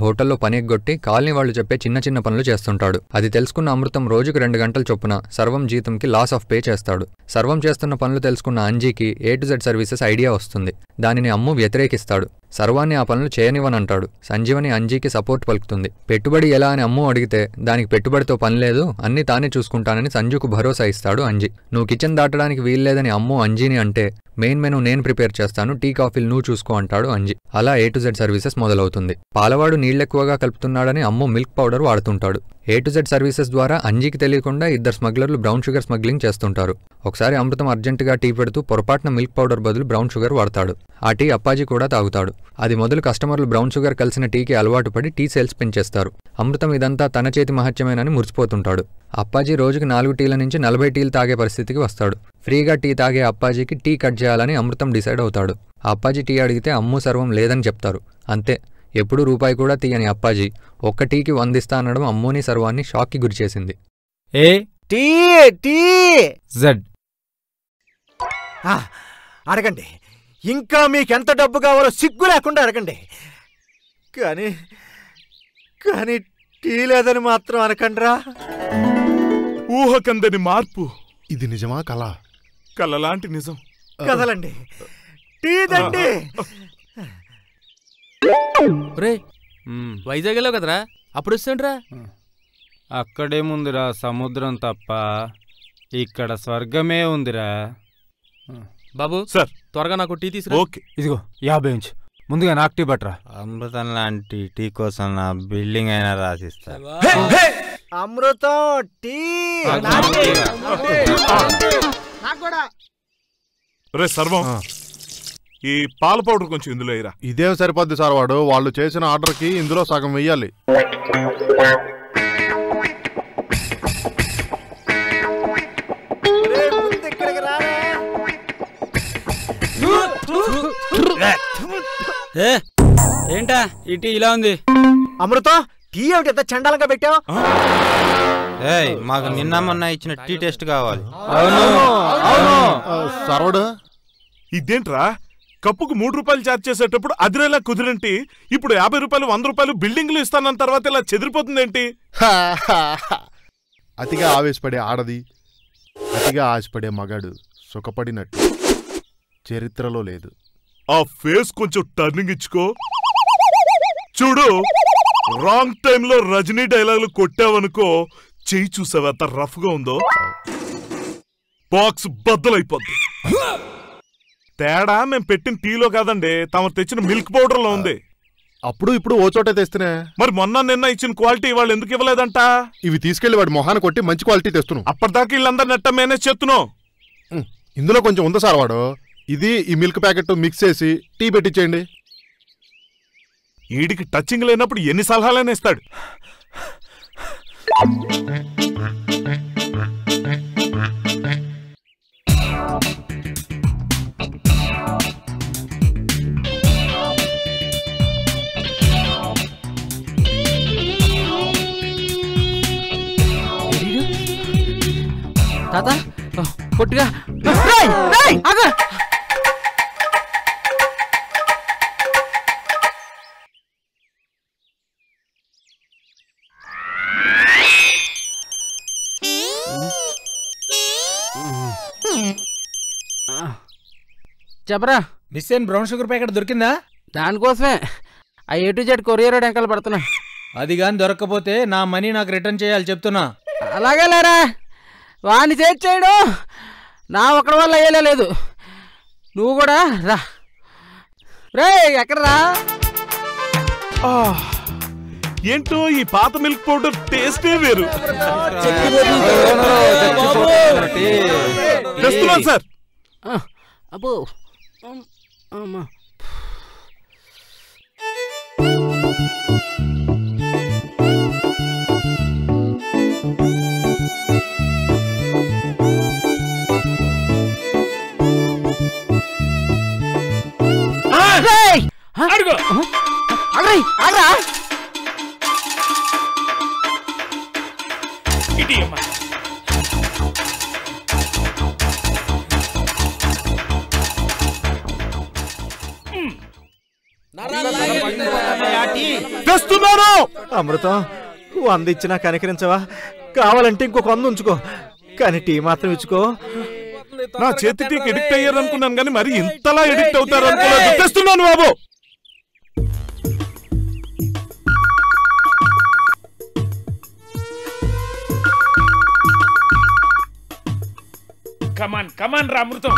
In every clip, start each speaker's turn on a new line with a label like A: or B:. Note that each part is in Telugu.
A: హోటల్లో పని ఎగ్గొట్టి కాలనీ వాళ్ళు చెప్పే చిన్న చిన్న పనులు చేస్తుంటాడు అది తెలుసుకున్న అమృతం రోజుకు రెండు గంటల చొప్పున సర్వం జీతంకి లాస్ ఆఫ్ పే చేస్తాడు సర్వం చేస్తున్న పనులు తెలుసుకున్న అంజీకి A to Z services idea వస్తుంది దానిని అమ్ము వ్యతిరేకిస్తాడు సర్వాన్ని ఆ పనులు చేయనివనంటాడు సంజీవని అంజీకి సపోర్ట్ పలుకుతుంది పెట్టుబడి ఎలా అని అమ్ము అడిగితే దానికి పెట్టుబడితో పని లేదు అన్ని తానే చూసుకుంటానని సంజుకు భరోసా ఇస్తాడు అంజీ నువ్వు కిచెన్ దాటడానికి వీల్లేదని అమ్ము అంజీని అంటే మెయిన్ మెనూ నేను ప్రిపేర్ చేస్తాను టీ కాఫీలు నువ్వు చూసుకో అంటాడు అంజీ అలా ఏ టు జెడ్ సర్వీసెస్ మొదలవుతుంది పాలవాడు నీళ్ళెక్కువగా కలుపుతున్నాడని అమ్ము మిల్క్ పౌడర్ వాడుతుంటాడు ఏ టు జెడ్ సర్వీసెస్ ద్వారా అంజీకి తెలియకుండా ఇద్దరు స్మగ్లర్లు బ్రౌన్ షుగర్ స్మగ్లింగ్ చేస్తుంటారు ఒకసారి అమృతం అర్జెంటుగా టీ పెడుతూ పొరపాటున మిల్క్ పౌడర్ బదులు బ్రౌన్ షుగర్ వాడతాడు ఆ టీ అప్పాజీ కూడా తాగుతాడు అది మొదలు కస్టమర్లు బ్రౌన్ షుగర్ కలిసిన టీకి అలవాటు పడి టీ సేల్స్ పెంచేస్తారు అమృతం ఇదంతా తన చేతి మహత్యమేనని మురిసిపోతుంటాడు అప్పాజీ రోజుకి నాలుగు టీల నుంచి నలభై టీలు తాగే పరిస్థితికి వస్తాడు ఫ్రీగా టీ తాగే అప్పాజీకి టీ కట్ చేయాలని అమృతం డిసైడ్ అవుతాడు ఆ అప్పాజీ టీ అడిగితే అమ్ము సర్వం లేదని చెప్తారు అంతే ఎప్పుడూ రూపాయి కూడా తీయని అప్పాజీ ఒక్క టీకి వందిస్తా అనడం అమ్మోని సర్వాన్ని షాక్కి గురిచేసింది
B: ఏ
C: టీ టీ
B: జెడ్
C: ఆ, అడగండి ఇంకా మీకెంత డబ్బు కావాలో సిగ్గు లేకుండా అడగండి కానీ కానీ టీ లేదని మాత్రం అనకండ్రా
D: ఊహకందని మార్పు
E: ఇది నిజమా కళ
D: కలలాంటి నిజం
C: కదలండి టీ దండి
F: రే వైజాగ్ వెళ్ళావు కదరా అప్పుడు వస్తాంట్రా
B: అక్కడేముందిరా సముద్రం తప్ప ఇక్కడ స్వర్గమే ఉందిరా
F: బాబు
D: సార్
F: త్వరగా నాకు టీ తీసుకురా
D: ఓకే
B: ఇదిగో యాభై ఇంచ్ ముందుగా నాకు టీ పట్టరా
G: అమృతం లాంటి టీ కోసం నా బిల్డింగ్ అయినా రాసిస్తా
C: అమృతం టీ
D: రే సర్వం ఈ పాల పౌడర్ కొంచెం ఇందులో వేయరా
E: ఇదేం సరిపోద్ది సార్ వాడు వాళ్ళు చేసిన ఆర్డర్కి ఇందులో సగం వెయ్యాలి
C: ఒరేయ్, ముందు ఇక్కడికి రారా
B: ఏంటా ఈ టీ ఇలా ఉంది
C: అమృతం టీ ఏమిటి ఎంత చండాలంగా పెట్టావు
G: ఏయ్ మాకు నిన్న మొన్న ఇచ్చిన టీ టెస్ట్ కావాలి
E: ఆ, సర్వడు
D: ఇదేంట్రా కప్పుకు మూడు రూపాయలు ఛార్జ్ చేసేటప్పుడు అదిరేలా కుదిరేంటి ఇప్పుడు యాభై రూపాయలు వంద రూపాయలు బిల్డింగ్లు ఇస్తానన్న తర్వాత ఇలా చెదిరిపోతుందేంటి
E: అతిగా ఆవేశపడే ఆడది అతిగా ఆశపడే మగాడు సుఖపడినట్టు చరిత్రలో లేదు
D: ఆ ఫేస్ కొంచెం టర్నింగ్ ఇచ్చుకో చూడు రాంగ్ టైంలో రజనీ డైలాగులు కొట్టావనుకో చెయ్యి చూసావా ఎంత రఫ్ గా ఉందో బాక్స్ బద్దలైపోద్ది తేడా మేము పెట్టిన టీలో కాదండి తమరు తెచ్చిన మిల్క్ పౌడర్ లో ఉంది
E: అప్పుడు ఇప్పుడు ఓ చోటే తెస్తేనే
D: మరి మొన్న నిన్న ఇచ్చిన క్వాలిటీ వాళ్ళు ఎందుకు ఇవ్వలేదంట
E: ఇవి తీసుకెళ్లి వాడి మొహాన్ని కొట్టి మంచి క్వాలిటీ తెస్తున్నాం
D: అప్పటిదాకా వీళ్ళందరూ నెట్ట మేనేజ్ చేస్తున్నావు
E: ఉమ్, ఇందులో కొంచెం ఉంది సార్ వాడు ఇది ఈ మిల్క్ ప్యాకెట్ మిక్స్ చేసి టీ పెట్టించేయండి
D: వీడికి టచింగ్ లేనప్పుడు ఎన్ని సలహాలైనా ఇస్తాడు
F: తాత పొట్టిగా రేయ్, రేయ్, ఆగు. చెప్పరా
B: మిస్ అయిన బ్రౌన్ షుగర్ ప్యాకెట్ దొరికిందా
F: దానికోసమే ఆ ఏ టు జెడ్ కొరియర్ వెంకలు పడుతున్నా
B: అది కానీ దొరక్కపోతే నా మనీ నాకు రిటర్న్ చేయాలి చెప్తున్నా
F: అలాగే లేరా వాడిని చేర్చేయడు నా ఒక్కడి వల్ల అయ్యేలా లేదు నువ్వు కూడా రా రే ఎక్కడ రా
D: ఏంటో ఈ పాత మిల్క్ పౌడర్ టేస్టే వేరు తెస్తున్నాను సార్
F: ఆ, అబ్బో అమ్, అమ్మా రేయ్!
B: అడుగు
F: ఆగ్రై, ఆగ్రా.
B: ఇటీ అమ్మా.
D: తెస్తున్నా చెప్తున్నాను
C: అమృతం వంద ఇచ్చినా కనికరించవా కావాలంటే ఇంకొక వంద ఉంచుకో కానీ టీ మాత్రం ఇచ్చుకో
D: నా చేతి టీకి ఎడిక్ట్ అయ్యారు అనుకున్నాను కానీ మరి ఇంతలా ఎడిక్ట్ అవుతారు అనుకోలేదు తెస్తున్నాను బాబు
H: కమాన్ కమాన్ రా Amrutham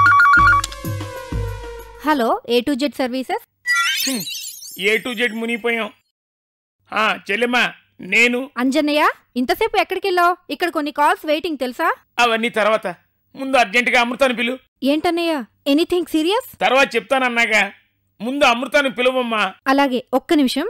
I: hello A to Z services
H: A to Z మునిగిపోయాం ఆ చెల్లెమ్మా నేను
I: అంజన్నయ్య ఇంతసేపు ఎక్కడికి వెళ్ళావు ఇక్కడ కొన్ని కాల్స్ వెయిటింగ్ తెలుసా
H: అవన్నీ తర్వాత ముందు అర్జెంటుగా అమృతాన్ని పిలు
I: ఏంటన్నయ్య ఎనీథింగ్ సీరియస్
H: తర్వాత చెప్తానన్నాగా ముందు అమృతాన్ని పిలువమ్మా
I: అలాగే ఒక్క నిమిషం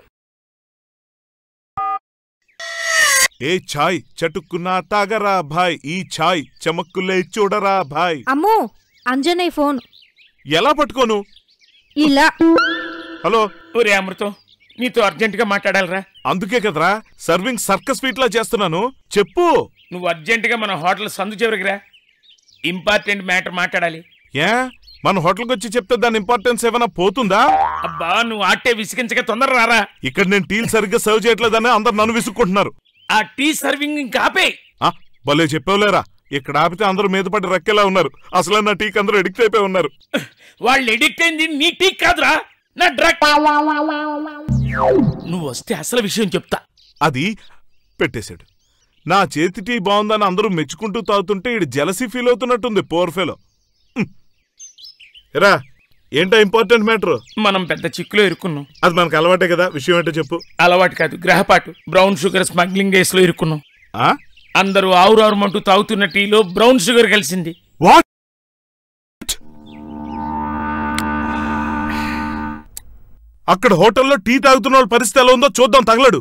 D: ఏ ఛాయ్ చటుక్కున్నా తాగరా భాయ్ ఈ ఛాయ్ చమక్కులే చూడరా భాయ్
I: అమ్మో అంజన్నయ్య ఫోన్
D: ఎలా పట్టుకోను
I: ఇలా
D: హలో
H: ఒరే అమృతం నీతో అర్జెంటుగా మాట్లాడాలిరా
D: అందుకే కదరా సర్వింగ్ సర్కస్ స్వీట్ లా చేస్తున్నాను చెప్పు
H: నువ్వు అర్జెంటుగా మన హోటల్ సందు చివరికి రా ఇంపార్టెంట్ మ్యాటర్ మాట్లాడాలి
D: ఏ మన హోటల్కి వచ్చి చెప్తే దాని ఇంపార్టెన్స్ ఏమైనా పోతుందా
H: అబ్బా నువ్వు ఆటే విసిగించక తొందర రారా
D: ఇక్కడ నేను టీలు సరిగ్గా సర్వ్ చేయట్లేదని అందరు నన్ను విసుక్కుంటున్నారు
H: ఆ టీ సర్వింగ్ ఇంకా ఆపే
D: ఆ భలే చెప్పావులేరా ఇక్కడ ఆపితే అందరూ మీద పడి రక్కేలా ఉన్నారు అసలు నా టీకి అందరూ ఎడిక్ట్ అయిపోయి ఉన్నారు
H: వాళ్ళు ఎడిక్ట్ అయింది నీ టీ కాదురా నా డ్రగ్ నువ్వు వస్తే అసలు విషయం చెప్తా
D: అది పెట్టేశాడు నా చేతి టీ బాగుందని అందరూ మెచ్చుకుంటూ తాగుతుంటే ఇడు జలసీ ఫీల్ అవుతున్నట్టుంది పోర్ ఫెలో రా ఏంటో ఇంపార్టెంట్ మ్యాటర్
H: మనం పెద్ద చిక్కులో ఇరుక్కున్నాం
D: అది మనకు అలవాటే కదా విషయం ఏంటో చెప్పు
H: అలవాటు కాదు గ్రహపాటు బ్రౌన్ షుగర్ స్మగ్లింగ్ కేసులో ఇరుక్కున్నాం
D: ఆ
H: అందరూ ఆవురారుమంటూ తాగుతున్న టీలో బ్రౌన్ షుగర్ కలిసింది
D: వాట్ అక్కడ హోటల్లో టీ తాగుతున్న వాళ్ళ పరిస్థితి ఎలా ఉందో చూద్దాం తగలడు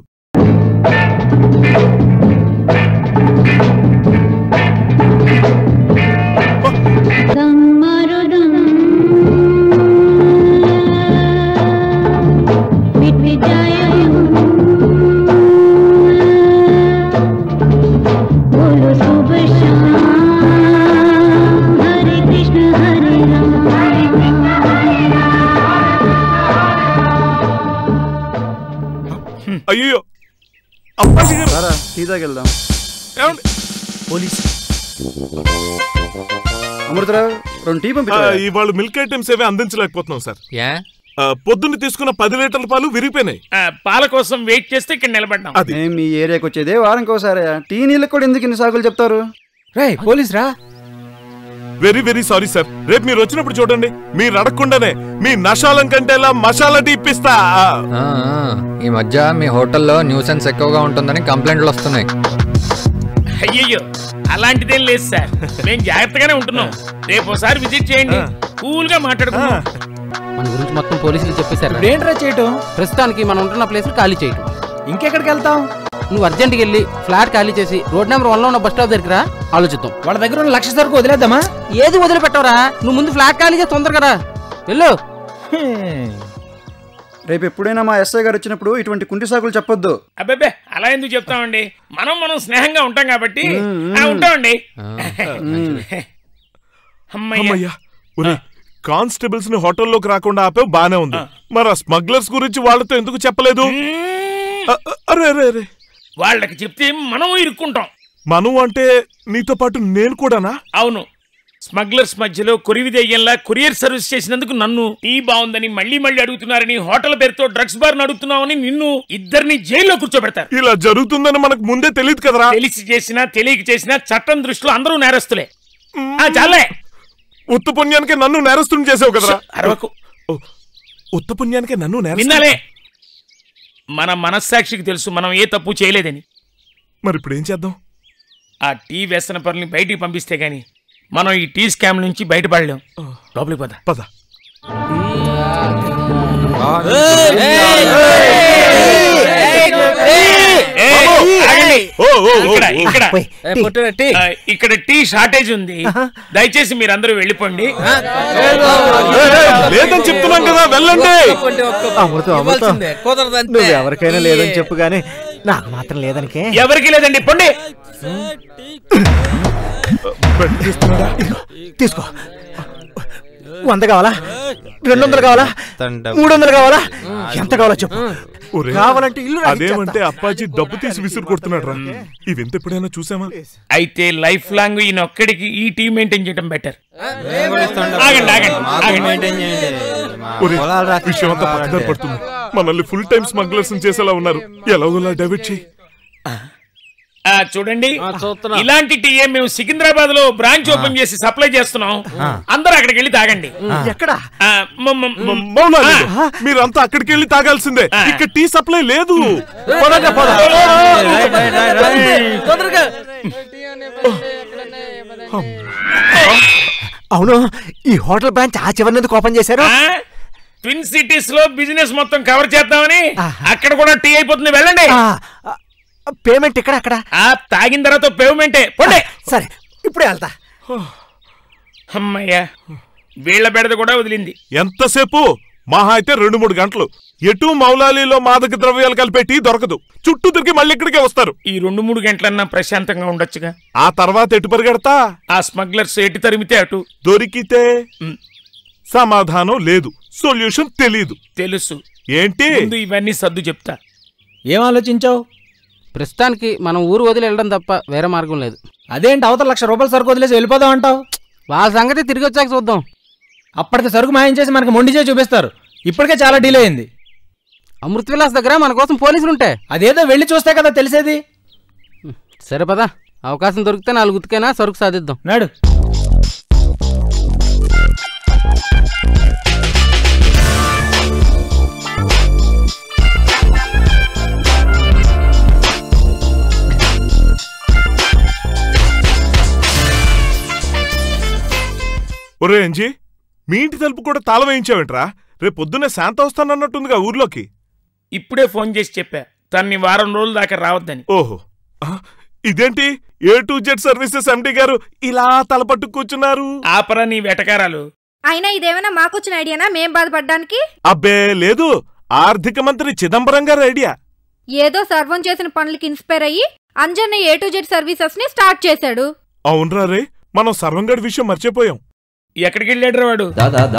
D: అయ్యో అప్పాజీ గారు
J: టీ తాగెళ్దాం
D: ఏమండి?
H: పోలీస్
J: అమృతరావు రెండు టీ
D: ఆ,
J: పంపించా
D: ఇవాళ మిల్క్ ఐటమ్స్ ఏవీ అందించలేకపోతున్నాం సార్
A: ఏ
D: ఆ, పొద్దున్న తీసుకున్న పది లీటర్ల పాలు విరిగిపోయినాయి
H: ఆ, పాల కోసం వెయిట్ చేస్తే ఇక్కడ నిలబడ్డాం
D: అది
J: మేము మీ ఏరియాకి వచ్చేదే వారానికి ఒకసారి టీ నీళ్ళకి కూడా ఎందుకు ఇన్ని సాగులు చెప్తారు
C: రే పోలీస్ రా
D: వెరీ వెరీ సారీ సార్ రేపు మీరు వచ్చినప్పుడు చూడండి మీరు అడగకుండానే మీ నషాలం కంటేలా మసాలా టీ ఇప్పిస్తా
A: ఆ, ఆ, ఈ మధ్య మీ హోటల్లో న్యూసెన్స్ ఎక్కువగా ఉంటుందని కంప్లైంట్లు వస్తున్నాయి
H: అయ్యయ్యో అలాంటిదేం లేదు సార్ మేము జాగ్రత్తగానే ఉంటున్నాం రేపు ఒకసారి విజిట్ చేయండి కూల్ గా మాట్లాడుకుందాం
F: మన గురించి మొత్తం పోలీసులు చెప్పేశారు
C: ఏంట్రా చేయటం
F: ప్రస్తుతానికి మనం ఉంటున్న ప్లేస్ ఖాళీ చేయటం
C: ఇంకెక్కడికి వెళ్తాం
F: నువ్వు అర్జెంట్కి వెళ్ళి ఫ్లాట్ ఖాళీ చేసి రోడ్ నెంబర్ వన్ లో ఉన్న బస్ స్టాప్ దగ్గర రా, ఆలోచిద్దాం
C: వాళ్ళ దగ్గర ఉన్న లక్ష సరుకు వదిలేద్దామా
F: ఏది వదిలిపెట్టవరా నువ్వు ముందు ఫ్లాట్ ఖాళీ చేసి తొందరగా రా వెళ్ళు
J: రేపు ఎప్పుడైనా మా ఎస్ఐ గారు వచ్చినప్పుడు ఇటువంటి కుంటి సాకులు చెప్పొద్దు
H: అబ్బాబే అలా ఎందుకు చెప్తామండి మనం మనం స్నేహంగా ఉంటాం కాబట్టి ఆ, ఉంటామండి అమ్మయ్య
D: అమ్మయ్యా ఒరే కానిస్టేబుల్స్ ని హోటల్లోకి రాకుండా ఆపే బానే ఉంది మరి ఆ స్మగ్లర్స్ గురించి వాళ్ళతో ఎందుకు చెప్పలేదు అ- అ- అరే అరే అరే
H: వాళ్ళకి చెప్తే మనం ఇరుక్కుంటాం
D: మను అంటే నీతో పాటు నేను కూడానా
H: అవును స్మగ్లర్స్ మధ్యలో కొరివి దెయ్యంలా కొరియర్ సర్వీస్ చేసినందుకు నన్ను టీ బాగుందని మళ్ళీ మళ్ళీ అడుగుతున్నారని హోటల్ పేరుతో డ్రగ్స్ బార్ అడుగుతున్నామని నిన్ను ఇద్దరిని జైల్లో కూర్చోబెడతారు
D: ఇలా జరుగుతుందని మనకు ముందే తెలియదు కదరా
H: తెలిసి చేసినా తెలియక చేసినా చట్టం దృష్టిలో అందరూ నేరస్తులే ఆ చాలే
D: ఉత్త పుణ్యానికి నన్ను నేరస్తుని చేసావు కదరా
H: అరవకు
D: ఓ, ఉత్త పుణ్యానికి నన్ను నేరస్తు
H: విన్నాలే మన మనస్సాక్షికి తెలుసు మనం ఏ తప్పు చేయలేదని
D: మరి ఇప్పుడు ఏం చేద్దాం
H: ఆ టీ వ్యసన పనులు బయటికి పంపిస్తే గాని మనం ఈ టీ స్కామ్ నుంచి బయటపడలేం లోపలికి పద
D: పద
H: ఏయ్, ఆగండి.
D: ఓ ఓ ఓ,
H: ఇక్కడ
D: ఓ.
H: ఇక్కడ
C: పోయ్, టీ.
H: ఆ, ఇక్కడ టీ షార్టేజ్ ఉంది దయచేసి మీరందరూ వెళ్ళిపోండి
D: ఏయ్, లేదని చెప్తున్నాం కదా వెళ్ళండి
C: అమృతం అమృతం నువ్వు ఎవరికైనా లేదని చెప్పు గానీ నాకు మాత్రం లేదనికే
H: ఎవరికి లేదండి పొండి
C: తీసుకో వంద కావాలా రెండు వందలు కావాలా మూడు వందలు కావాలా ఎంత కావాలా చెప్పు
D: ఒరే,
C: కావాలంటే ఇల్లు రాసిచ్చేస్తా.
D: అదేమంటే అప్పాజీ డబ్బు తీసి విసురు కొడుతున్నాడు రా ఇవెంత ఎప్పుడైనా చూసామా
H: అయితే లైఫ్ లాంగ్ ఈయన ఒక్కడికి ఈ టీం మెయింటైన్ చేయడం బెటర్ ఆగండి ఆగండి ఆగండి
D: ఒరే, విషయం అంతా పక్కదారి పడుతుంది మనల్ని ఫుల్ టైం స్మగ్లర్స్ చేసేలా ఉన్నారు ఎలాగోలా డైవర్ట్ చేయి
H: ఆ, చూడండి ఇలాంటి టీఏ మేము సికింద్రాబాద్ లో బ్రాంచ్ ఓపెన్ చేసి సప్లై చేస్తున్నాం అందరూ అక్కడికి వెళ్ళి తాగండి
C: ఎక్కడ
H: ఆ, మ- మ- మ-
D: మౌలాలి మీరంతా అక్కడికి వెళ్ళి తాగాల్సిందే ఇక్కడ టీ సప్లై లేదు
C: పదండి, పద.
F: తొందరగా
C: అవును ఈ హోటల్ బ్రాంచ్ ఆ చివరి ఎందుకు ఓపెన్ చేశారు
H: ఆ, ట్విన్ సిటీస్ లో బిజినెస్ మొత్తం కవర్ చేద్దామని అక్కడ కూడా టీ అయిపోతుంది వెళ్ళండి
C: ఆ, ఆ, పేమెంట్ ఇక్కడ అక్కడ
H: ఆ తాగిన తర్వాత పేమెంటే పోండి
C: సరే ఇప్పుడే వెళ్తా
H: అమ్మయ్యా వీళ్ళ బెడద కూడా వదిలింది
D: ఎంతసేపు మహా అయితే రెండు మూడు గంటలు ఎటు మౌలాలీలో మాదక ద్రవ్యాలు కలిపే టీ దొరకదు చుట్టూ తిరిగి మళ్ళీ ఇక్కడికే వస్తారు
H: ఈ రెండు మూడు గంటలన్నా ప్రశాంతంగా ఉండొచ్చుగా
D: ఆ తర్వాత ఎటు పరిగెడతా
H: ఆ స్మగ్లర్స్ ఎటు తరిమితే అటు
D: దొరికితే
H: ఉమ్,
D: సమాధానం లేదు సొల్యూషన్ తెలీదు
H: తెలుసు
D: ఏంటి
H: ముందు ఇవన్నీ సర్దు చెప్తా
J: ఏం ఆలోచించావు
F: ప్రస్తుతానికి మనం ఊరు వదిలి వెళ్ళడం తప్ప వేరే మార్గం లేదు
J: అదేంటి అవతల లక్ష రూపాయల సరుకు వదిలేసి వెళ్ళిపోదాం అంటావు
F: వాళ్ళ సంగతి తిరిగి వచ్చాక చూద్దాం
J: అప్పటికి సరుకు మాయం చేసి మనకి మొండి చేసి చూపిస్తారు ఇప్పటికే చాలా డీల్ అయింది
F: అమృత విలాస్ దగ్గర మన కోసం పోలీసులు ఉంటే
J: అదేదో వెళ్ళి చూస్తే కదా తెలిసేది
F: సరే పదా అవకాశం దొరికితే నాలుగు ఉతికైనా సరుకు సాధిద్దాం
J: నాడు
D: ఒరే అంజీ మీ ఇంటి తలుపు కూడా తాళం వేయించావేంట్రా రేపు పొద్దున్నే శాంత వస్తానన్నట్టుందిగా ఊర్లోకి
H: ఇప్పుడే ఫోన్ చేసి చెప్పా తన్ని వారం రోజుల దాకా రావద్దని
D: ఓహో ఆ, ఇదేంటి A to Z services MD garu ఇలా తలపట్టు కూర్చున్నారు
H: ఆపరా నీ వెటకారాలు
I: అయినా ఇదేమైనా మాకొచ్చిన ఐడియానా మేం బాధపడ్డానికి
D: అబ్బే లేదు ఆర్థిక మంత్రి చిదంబరం గారి ఐడియా
I: ఏదో సర్వం చేసిన పనులకి ఇన్స్పైర్ అయ్యి Anjanna A to Z services ని స్టార్ట్ చేశాడు
D: అవునరా రే మనం సర్వంగడి విషయం మర్చిపోయాం
H: ఎక్కడికి వెళ్ళాడు వాడు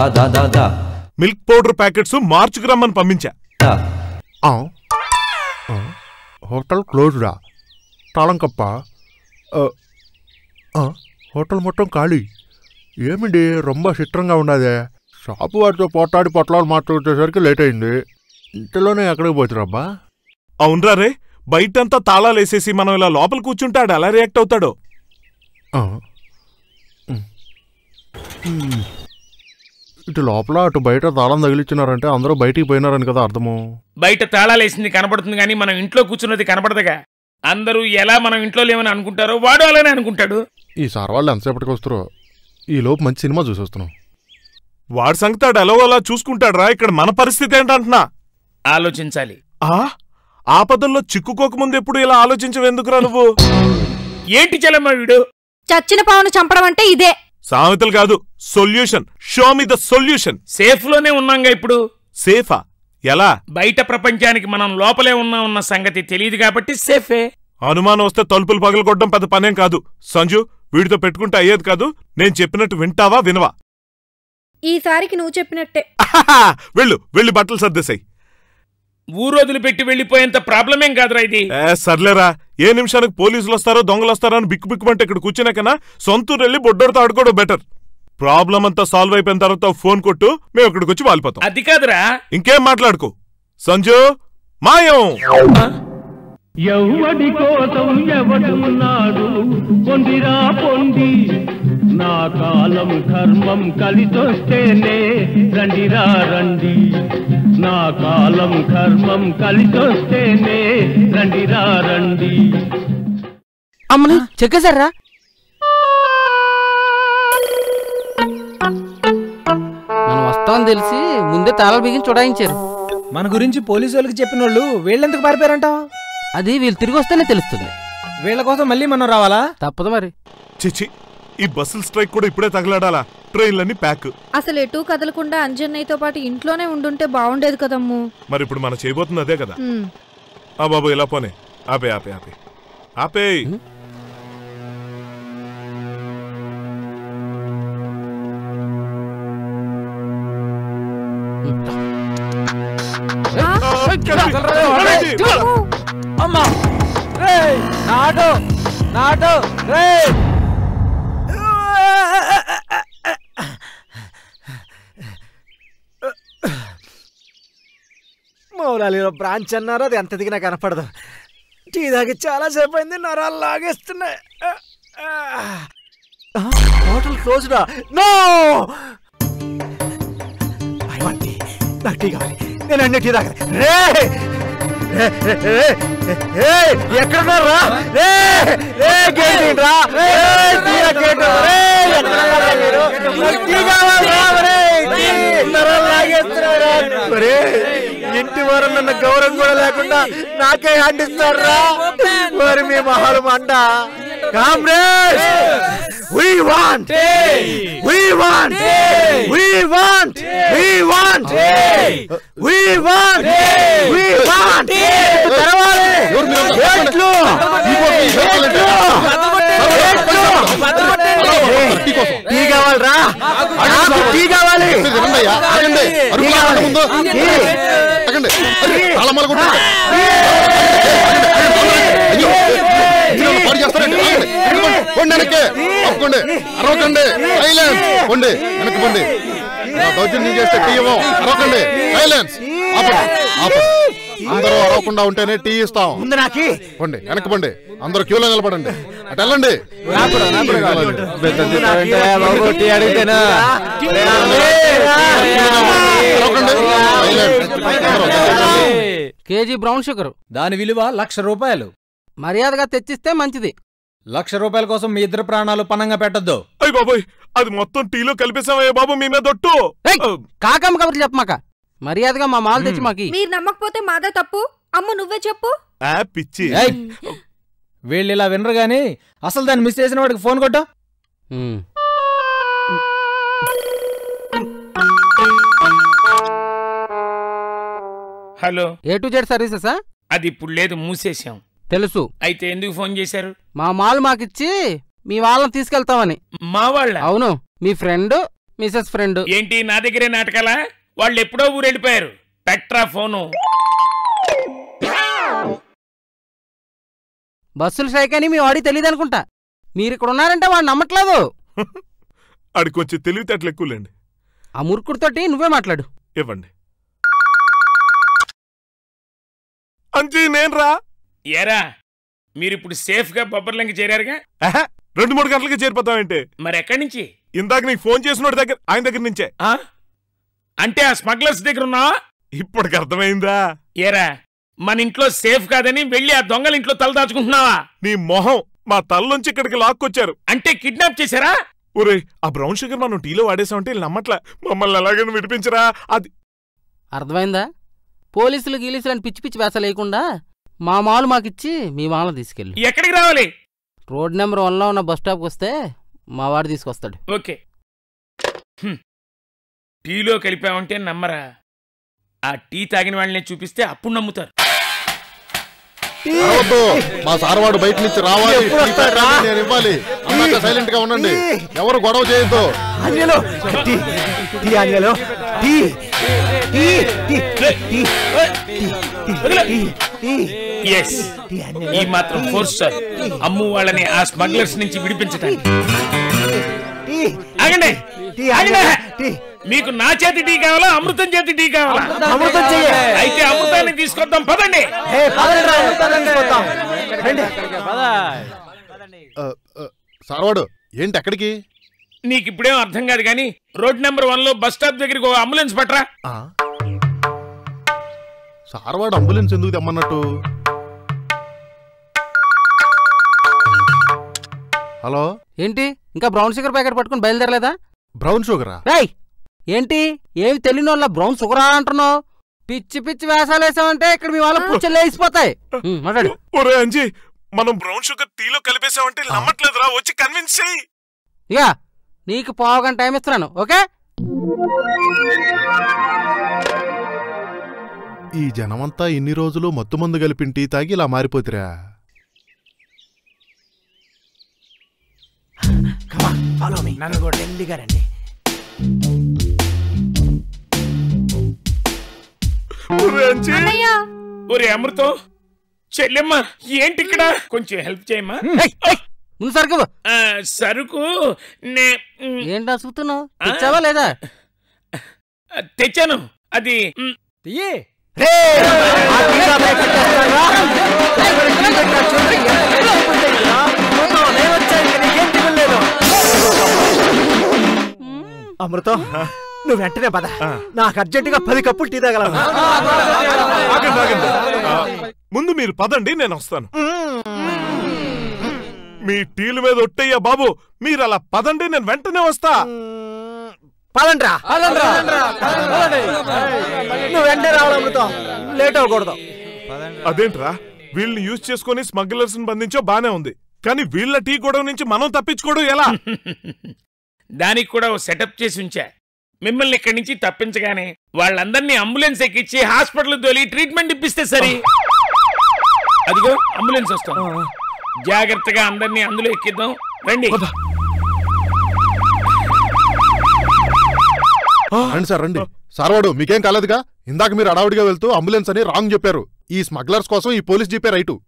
D: మిల్క్ పౌడర్ ప్యాకెట్స్ మార్చుకు రమ్మని పంపించా
E: ఆ. ఆ. హోటల్ క్లోజ్డా తాళం కప్ప ఆ. ఆ. హోటల్ మొత్తం ఖాళీ ఏమిటి రొంబ చిత్రంగా ఉన్నదే షాపు వారితో పోట్లాడి పొట్లాలు మాట్లాడేసరికి లేట్ అయింది ఇంతలోనే ఎక్కడికి పోతురబ్బా
D: అవునరా రే బయటంతా తాళాలేసేసి మనం ఇలా లోపల కూర్చుంటాడు ఎలా రియాక్ట్ అవుతాడో
E: ఆ. ఉమ్. ఉమ్. ఇటు లోపల అటు బయట తాళం తగిలిచ్చినారంటే అందరూ బయటికి పోయినారని కదా అర్థము
H: బయట తాళాలేసింది కనపడుతుంది కానీ మనం ఇంట్లో కూర్చున్నది కనపడదుగా అందరూ ఎలా మనం ఇంట్లో లేమని అనుకుంటారో వాడు అలానే అనుకుంటాడు
E: ఈ సార్ వాళ్ళు ఎంతసేపటికి వస్తారో ఈ లోపు మంచి సినిమా చూసేస్తున్నాం
D: వాడి సంగతాడు ఎలా అలా చూసుకుంటాడు రా ఇక్కడ మన పరిస్థితి ఏంటంటున్నా
H: ఆలోచించాలి
D: ఆ ఆపదల్లో చిక్కుకోకముందు ఎప్పుడు ఇలా ఆలోచించవెందుకురా నువ్వు
H: ఏంటి చెల్లమ్మ వీడు
I: చచ్చిన పావును చంపడం అంటే ఇదే
D: సామెతలు కాదు solution show me the solution
H: safe లోనే ఉన్నాంగా ఇప్పుడు
D: సేఫా ఎలా
H: బయట ప్రపంచానికి మనం లోపలే ఉన్నా ఉన్న సంగతి తెలియదు కాబట్టి సేఫే
D: అనుమానం వస్తే తలుపులు పగలగొట్టడం పెద్ద పనేం కాదు సంజు వీడితో పెట్టుకుంటే అయ్యేది కాదు నేను చెప్పినట్టు వింటావా వినవా
I: ఈసారికి నువ్వు చెప్పినట్టే
D: ఆహాహా! వెళ్ళు వెళ్ళి బట్టలు సర్దేశాయి
H: ఊరోదులు పెట్టి వెళ్ళిపోయేంత ప్రాబ్లమేం కాదురా ఇది
D: ఏ సర్లేరా ఏ నిమిషానికి పోలీసులు వస్తారో దొంగలు వస్తారో అని బిక్కు బిక్కుమంటే ఇక్కడ కూర్చునే కన్నా సొంతూరు వెళ్ళి బొడ్డోడితో ఆడుకోవడం బెటర్ ప్రాబ్లం అంతా సాల్వ్ అయిపోయిన తర్వాత ఫోన్ కొట్టు మేము ఇక్కడికి వచ్చి వాలిపోతాం
H: అది కాదురా
D: ఇంకేం మాట్లాడుకో సంజు మాయం
K: ఎవ్వడి కోసం ఎవడున్నాడు పొందిరా పొంది నా కాలం కర్మం కలిసొస్తేనే రండిరా రండి నా కాలం కర్మం కలిసొస్తేనే రండిరా రండి
F: అమ్మని చెక్కేశారా మనం వస్తామని తెలిసి ముందే తాళాలు బిగించి చూడాయించారు
J: మన గురించి పోలీసు వాళ్ళకి చెప్పిన వాళ్ళు వీళ్ళెందుకు పారిపోయారంటావు
F: అది వీళ్ళు తిరిగి వస్తేనే తెలుస్తుంది
J: వీళ్ళ కోసం మళ్ళీ మనం రావాలా
F: తప్పదు మరి
D: చిచి ఈ బస్సుల స్ట్రైక్ కూడా ఇప్పుడే తగలాడాలా ట్రైన్లన్నీ ప్యాక్
I: అసలు ఎటూ కదలకుండా అంజన్నయ్యతో పాటు ఇంట్లోనే ఉండుంటే బాగుండేది కదమ్ము
D: మరి ఇప్పుడు మనం చేయబోతుంది అదే కదా
I: ఉమ్.
D: ఆ బాబు ఇలా పోనే ఆపే ఆపే ఆపే ఆపే
F: అమ్మా రేయ్ నాటు నాటు రేయ్
C: మౌలాలిలో బ్రాంచ్ అన్నారు అది ఎంత దిగినా కనపడదు టీ తాగి చాలాసేపు అయింది నరాలు లాగేస్తున్నాయి ఆ, హోటల్ క్లోజ్డా నో ఐ వాంట్ టీ నాకు టీ కావాలి నేను అన్ని టీ తాగాలి రే రే, రే, రే, రే, ఎక్కడున్నారా రే రే గేట్ రా రే తీరా గేట్ రే ఎక్కడున్నారా మీరు నాకు టీ కావాలిరా రే టీ నరాలు లాగేస్తున్నారా రే ఇంటి వారు నన్న గౌరవం కూడా లేకుండా నాకే హ్యాండ్ ఇస్తారా మరి మీ మహాలు మంట comrade We want! We want! We want! We want! We want! We want! తెరవాలి! గేట్లు! గేట్లు! గేట్లు! ఏయ్, టీ కావాలరా నాకు టీ కావాలి
E: ఆగండి అరుపులు ఆగండి ముందు
C: టీ.
E: ఆగండి అరే, తాళమాల కొట్టండి. అయ్యో, మీరు నన్ను పాడు చేస్తారండి. ఆగండి. ఇదిగోండి, పోండి వెనక్కి. ఆపుకోండి. అరవకండి సైలెన్స్ పోండి వెనక్కి పోండి నా దౌర్జన్యం చేస్తే టీ ఇవ్వం అరవకండి సైలెన్స్ ఆపండి ఆపండి అందరూ అరవకుండా ఉంటేనే టీ ఇస్తాం
C: ముందు నాకి
E: పోండి వెనక్కి పోండి అందరూ క్యూలో నిలబడండి అటు వెళ్ళండి
C: బాబు టీ అడిగితేనా
E: అరవకండి సైలెన్స్ అందరూ
F: కేజీ బ్రౌన్ షుగర్
J: దాని విలువ లక్ష రూపాయలు
F: మర్యాదగా తెచ్చిస్తే మంచిది
J: లక్ష రూపాయల కోసం మీ ఇద్దరు ప్రాణాలు పనంగా పెట్టొద్దు
D: అయ్య బాబోయ్ అది మొత్తం టీలో కలిపేసామయ్య బాబు మీ మీద దొట్టు
F: ఏయ్, కాకమ్మ కబుర్లు చెప్పమాక మర్యాదగా మా మాలు తెచ్చి మాకి
I: మీరు నమ్మకపోతే మాదే తప్పు అమ్మ నువ్వే చెప్పు
D: ఆ పిచ్చి
J: ఏయ్, వీళ్ళు ఇలా వినరు గాని అసలు దాన్ని మిస్ చేసిన వాడికి ఫోన్ కొట్టు
F: um.
H: Hello
F: A to Z సర్వీసెసా
H: అది ఇప్పుడు లేదు మూసేశాం
F: తెలుసు
H: అయితే ఎందుకు ఫోన్ చేశారు
F: మా మాల్ మాకిచ్చి మీ వాళ్ళని తీసుకెళ్తామని
H: మా వాళ్ళ
F: అవును మీ ఫ్రెండ్ మిసెస్ ఫ్రెండ్
H: ఏంటి నా దగ్గరే నాటకాలా వాళ్ళు ఎప్పుడో ఊరు వెళ్ళిపోయారు పెట్రా ఫోను
F: బస్సులు స్ట్రైక్ అని మీ వాడికి తెలియదు అనుకుంటా మీరు ఇక్కడ ఉన్నారంటే వాడు నమ్మట్లేదు
D: ఆడి కొంచెం తెలివితేటలు ఎక్కువలేండి
F: ఆ మురుకుడితోటి నువ్వే మాట్లాడు
D: ఇవ్వండి అంజీ నేను రా
H: ఏరా మీరిప్పుడు సేఫ్ గా బొబ్బర్లంకి చేరారుగా
D: ఆహా, రెండు మూడు గంటలకి చేరిపోతామంటే
H: మరి ఎక్కడి నుంచి
D: ఇందాక నీకు ఫోన్ చేసినోడి దగ్గర ఆయన దగ్గర నుంచే
H: ఆ? అంటే ఆ స్మగ్లర్స్ దగ్గర ఉన్నావా
D: ఇప్పటికి అర్థమైందా
H: ఏరా మన ఇంట్లో సేఫ్ కాదని వెళ్ళి ఆ దొంగల ఇంట్లో తలదాచుకుంటున్నావా
D: నీ మొహం మా తల్లోంచి ఇక్కడికి లాక్కొచ్చారు
H: అంటే కిడ్నాప్ చేశారా
D: ఒరే ఆ బ్రౌన్ షుగర్ మనం టీలో వాడేసామంటే వీళ్ళు నమ్మట్లే మమ్మల్ని ఎలాగైనా విడిపించరా అది
F: అర్థమైందా పోలీసులు గీలీసులు అని పిచ్చి పిచ్చి వేస లేకుండా మా మాలు మాకిచ్చి మీ మాలను తీసుకెళ్ళు
H: ఎక్కడికి రావాలి
F: రోడ్ నెంబర్ వన్లో ఉన్న బస్ స్టాప్కి వస్తే మా వాడు తీసుకొస్తాడు
H: ఓకే హ్మ్. టీలో కలిపామంటే నమ్మరా ఆ టీ తాగిన వాళ్ళని చూపిస్తే అప్పుడు నమ్ముతారు
E: రావద్దు మా సారవాడు బయట నుంచి రావాలి
C: ఎప్పుడు
E: టీ
C: వస్తాడురా?
E: పెట్టాలి, నేను ఇవ్వాలి అన్నాక సైలెంట్ గా ఉండండి ఎవరు గొడవ చేయొద్దు
C: ఆంజలో టీ టీ ఆంజలో tea tea tea tea tea
H: yes ఈ మాత్రం ఫోర్స్ సార్ అమ్ము వాళ్ళని ఆ స్మగ్లర్స్ నుంచి విడిపించడానికి
C: టీ
H: ఆగండి
C: టీ
H: ఆగండి.
C: ఆంజలో టీ
H: మీకు నా చేతి టీ కావాలా అమృతం చేతి టీ కావాలా
C: అమృతం చెయ్యి
H: అయితే అమృతాన్ని తీసుకొద్దాం పదండి
C: ఏ పదండి రా, అమృతాన్ని తీసుకొద్దాం. రండి.
E: ఆ, ఆ, సారవాడు ఏంటి ఎక్కడికి
H: నీకు ఇప్పుడేం అర్థం కాదు కానీ రోడ్ నెంబర్ వన్ లో బస్ స్టాప్ దగ్గరికి ఒక అంబులెన్స్ పట్రా
E: ఆ? సారవాడు అంబులెన్స్ ఎందుకు తెమ్మన్నట్టు హలో
F: ఏంటి ఇంకా బ్రౌన్ షుగర్ ప్యాకెట్ పట్టుకుని బయలుదేరలేదా
E: బ్రౌన్ షుగరా
F: రేయ్ ఏంటి ఏమి తెలియని వాళ్ళ బ్రౌన్ షుగరా అంటున్నావు పిచ్చి పిచ్చి వేసాలు వేసామంటే ఇక్కడ మీ వాళ్ళ పుచ్చలు లేచిపోతాయి ఉమ్, మాట్లాడు
D: ఒరే అంజీ మనం బ్రౌన్ షుగర్ టీలో కలిపేసామంటే వీళ్ళు నమ్మట్లేదురా వచ్చి కన్విన్స్ చెయ్యి
F: ఇక నీకు పావుగంట టైం ఇస్తున్నాను ఓకే
E: ఈ జనమంతా ఇన్ని రోజులు మత్తుమందు కలిపిన టీ తాగి ఇలా మారిపోతురా
C: ఫాలో మీ నన్ను కూడా మెల్లిగా రండి
D: ఒరే అంజీ
I: అన్నయ్య
H: ఒరే అమృతం చెల్లెమ్మ ఏంటి ఇక్కడ కొంచెం హెల్ప్ చేయమ్మా
F: ముందు సరుకు
H: ఆ, సరుకు నే మ్,
F: ఏంటా చూస్తున్నావు తెచ్చావా లేదా
H: తెచ్చాను అది మ్,
F: తీయి
C: రే ఆ టీ డబ్బా ఎక్కడ తెస్తారా? ఎక్కడ టీ పెట్టినా చూడు, ఎంత అయిపోయిందిరా? అమృతం, నేను వచ్చా, ఇంక నీకేం దిగులేదు. అమృతం నువ్వు వెంటనే పద నాకు అర్జెంటుగా పది కప్పులు టీ తాగలను
D: ఆగండి ఆగండి ఆ, ముందు మీరు పదండి నేను వస్తాను మీ టీల మీద ఒట్టయ్యా బాబు మీరు అలా పదండి నేను వెంటనే వస్తా
C: పదండ్రా నువ్వు వెంటనే రావాలి అమృతం లేట్ అవ్వకూడదు
D: అదేంట్రా వీళ్ళని యూజ్ చేసుకుని స్మగ్లర్స్ బంధించో బానే ఉంది కానీ వీళ్ళ టీ గొడవ నుంచి మనం తప్పించుకోవడం ఎలా
H: దానికి కూడా ఓ సెటప్ చేసి ఉంచా మిమ్మల్ని ఇక్కడి నుంచి తప్పించగానే వాళ్ళందరినీ అంబులెన్స్ ఎక్కించి హాస్పిటల్ తోలి ట్రీట్మెంట్ ఇప్పిస్తే సరి అదిగో అంబులెన్స్ వస్తాం జాగ్రత్తగా అందరినీ అందులో ఎక్కిద్దాం రండి
E: రండి సార్ రండి సార్ వాడు మీకేం కాలేదుగా ఇందాక మీరు అడావుడిగా వెళ్తూ అంబులెన్స్ అని రాంగ్ చెప్పారు ఈ స్మగ్లర్స్ కోసం ఈ పోలీస్ జీపే రైటు